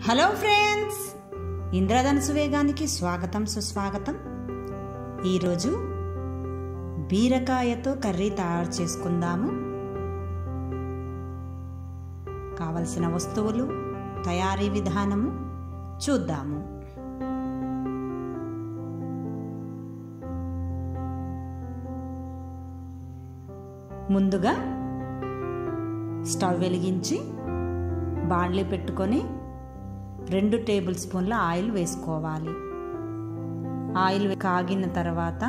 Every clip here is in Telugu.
హలో ఫ్రెండ్స్ ఇంద్రధనుసు వేగానికి స్వాగతం సుస్వాగతం ఈరోజు బీరకాయతో కర్రీ తయారు చేసుకుందాము కావలసిన వస్తువులు తయారీ విధానము చూద్దాము ముందుగా స్టవ్ వెలిగించి బాండ్లీ పెట్టుకొని రెండు టేబుల్ స్పూన్ల ఆయిల్ వేసుకోవాలి ఆయిల్ కాగిన తర్వాత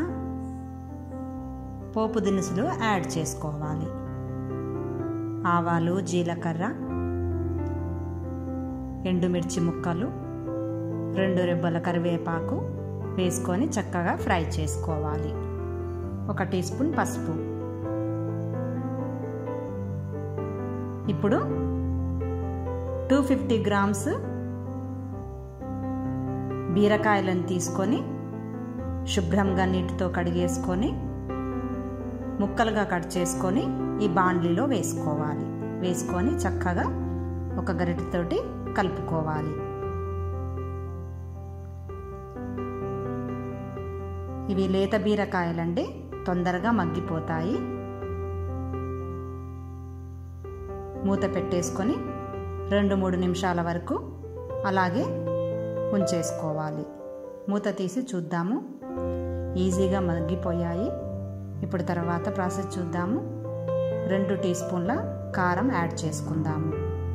పోపు దినుసులు యాడ్ చేసుకోవాలి ఆవాలు జీలకర్ర ఎండుమిర్చి ముక్కలు రెండు రెబ్బల కరివేపాకు వేసుకొని చక్కగా ఫ్రై చేసుకోవాలి ఒక టీ స్పూన్ పసుపు ఇప్పుడు టూ ఫిఫ్టీ గ్రామ్స్ బీరకాయలను తీసుకొని శుభ్రంగా నీటితో కడిగేసుకొని ముక్కలుగా కట్ చేసుకొని ఈ బాండ్లీలో వేసుకోవాలి వేసుకొని చక్కగా ఒక గరిటెతోటి కలుపుకోవాలి ఇవి లేత బీరకాయలండి తొందరగా మగ్గిపోతాయి మూత పెట్టేసుకొని రెండు మూడు నిమిషాల వరకు అలాగే ఉంచేసుకోవాలి మూత తీసి చూద్దాము ఈజీగా మగ్గిపోయాయి ఇప్పుడు తర్వాత ప్రాసెస్ చూద్దాము రెండు టీ స్పూన్ల కారం యాడ్ చేసుకుందాము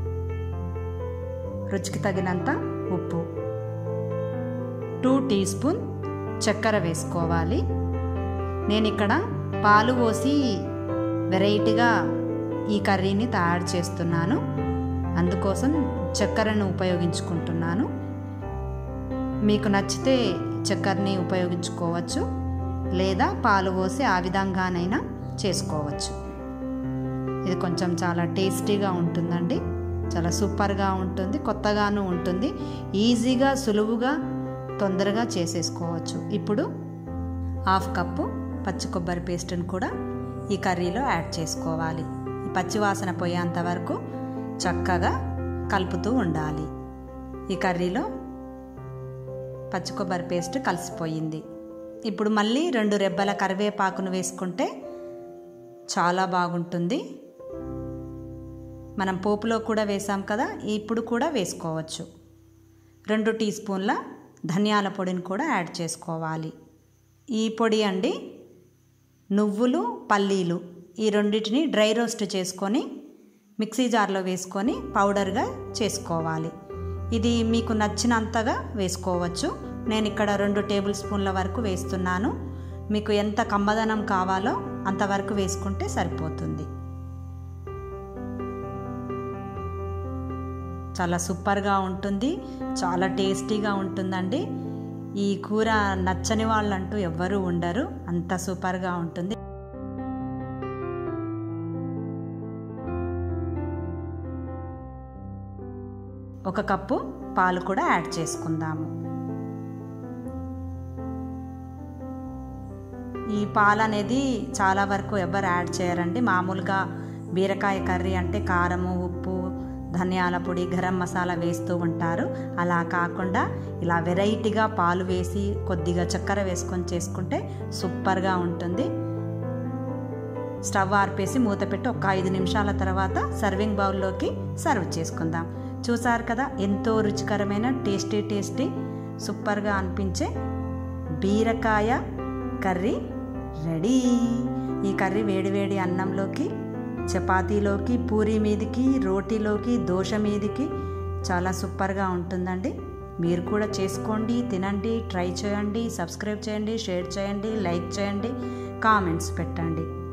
రుచికి తగినంత ఉప్పు టూ టీ స్పూన్ చక్కెర వేసుకోవాలి నేను ఇక్కడ పాలు పోసి వెరైటీగా ఈ కర్రీని తయారు చేస్తున్నాను అందుకోసం చక్కెరను ఉపయోగించుకుంటున్నాను మీకు నచ్చితే చక్కెరని ఉపయోగించుకోవచ్చు లేదా పాలు పోసి ఆ విధంగానైనా చేసుకోవచ్చు ఇది కొంచెం చాలా టేస్టీగా ఉంటుందండి చాలా సూపర్గా ఉంటుంది కొత్తగాను ఉంటుంది ఈజీగా సులువుగా తొందరగా చేసేసుకోవచ్చు ఇప్పుడు హాఫ్ కప్పు పచ్చి కొబ్బరి పేస్ట్ని కూడా ఈ కర్రీలో యాడ్ చేసుకోవాలి ఈ పచ్చివాసన పోయేంత వరకు చక్కగా కలుపుతూ ఉండాలి ఈ కర్రీలో పచ్చి కొబ్బరి పేస్ట్ కలిసిపోయింది ఇప్పుడు మళ్ళీ రెండు రెబ్బల కరివేపాకును వేసుకుంటే చాలా బాగుంటుంది మనం పోపులో కూడా వేసాం కదా ఇప్పుడు కూడా వేసుకోవచ్చు రెండు టీ స్పూన్ల ధనియాల పొడిని కూడా యాడ్ చేసుకోవాలి ఈ పొడి అండి నువ్వులు పల్లీలు ఈ రెండింటిని డ్రై రోస్ట్ చేసుకొని మిక్సీ జార్లో వేసుకొని పౌడర్గా చేసుకోవాలి ఇది మీకు నచ్చినంతగా వేసుకోవచ్చు నేను ఇక్కడ రెండు టేబుల్ స్పూన్ల వరకు వేస్తున్నాను మీకు ఎంత కమ్మదనం కావాలో అంతవరకు వేసుకుంటే సరిపోతుంది చాలా సూపర్గా ఉంటుంది చాలా టేస్టీగా ఉంటుందండి ఈ కూర నచ్చని వాళ్ళంటూ ఎవ్వరూ ఉండరు అంత సూపర్గా ఉంటుంది ఒక కప్పు పాలు కూడా యాడ్ చేసుకుందాము ఈ పాలు అనేది చాలా వరకు ఎవరు యాడ్ చేయరండి మామూలుగా బీరకాయ కర్రీ అంటే కారము ఉప్పు ధనియాల పొడి గరం మసాలా వేస్తూ ఉంటారు అలా కాకుండా ఇలా వెరైటీగా పాలు వేసి కొద్దిగా చక్కెర వేసుకొని చేసుకుంటే సూపర్గా ఉంటుంది స్టవ్ ఆర్పేసి మూత పెట్టి ఒక ఐదు నిమిషాల తర్వాత సర్వింగ్ బౌల్లోకి సర్వ్ చేసుకుందాం చూసారు కదా ఎంతో రుచికరమైన టేస్టీ టేస్టీ సూపర్గా అనిపించే బీరకాయ కర్రీ రెడీ ఈ కర్రీ వేడివేడి అన్నంలోకి చపాతీలోకి పూరి మీదికి రోటీలోకి దోశ మీదికి చాలా సూపర్గా ఉంటుందండి మీరు కూడా చేసుకోండి తినండి ట్రై చేయండి సబ్స్క్రైబ్ చేయండి షేర్ చేయండి లైక్ చేయండి కామెంట్స్ పెట్టండి